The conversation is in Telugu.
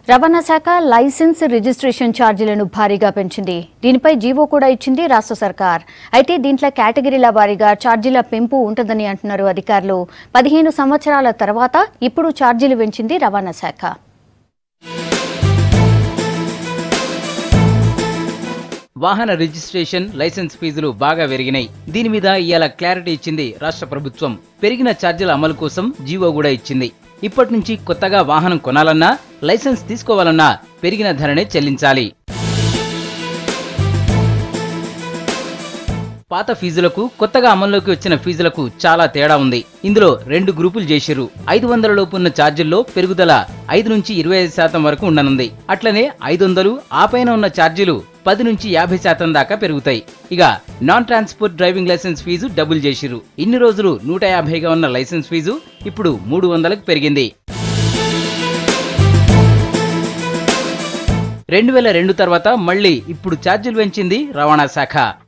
రవాణా శాఖ లైసెన్స్ రిజిస్ట్రేషన్ ఛార్జీలను భారీగా పెంచింది దీనిపై జీవో కూడా ఇచ్చింది రాష్ట్ర సర్కార్ అయితే దీంట్లో కేటగిరీల వారీగా ఛార్జీల పెంపు ఉంటుందని అంటున్నారు అధికారులు పదిహేను సంవత్సరాల తర్వాత ఇప్పుడు ఛార్జీలు పెంచింది రవాణా శాఖ వాహన రిజిస్ట్రేషన్ లైసెన్స్ ఫీజులు బాగా పెరిగినాయి దీని మీద ఇవాళ క్లారిటీ ఇచ్చింది రాష్ట్ర ప్రభుత్వం పెరిగిన ఛార్జీల అమలు కోసం జీవో కూడా ఇచ్చింది ఇప్పటి నుంచి కొత్తగా వాహనం కొనాలన్నా లైసెన్స్ తీసుకోవాలన్నా పెరిగిన ధరనే చెల్లించాలి పాత ఫీజులకు కొత్తగా అమల్లోకి వచ్చిన ఫీజులకు చాలా తేడా ఉంది ఇందులో రెండు గ్రూపులు చేసిర్రు ఐదు వందల లోపు ఉన్న ఛార్జీల్లో పెరుగుదల ఐదు నుంచి ఇరవై ఐదు శాతం వరకు ఉండనుంది అట్లనే ఐదు వందలు ఆ పైన ఉన్న ఛార్జీలు పది నుంచి యాభై శాతం దాకా పెరుగుతాయి ఇక non transport driving license fee double చేసిర్రు ఇన్ని రోజులు నూట యాభైగా ఉన్న లైసెన్స్ ఫీజు ఇప్పుడు మూడు వందలకు పెరిగింది రెండు వేల రెండు తర్వాత మళ్ళీ ఇప్పుడు ఛార్జీలు పెంచింది రవాణా శాఖ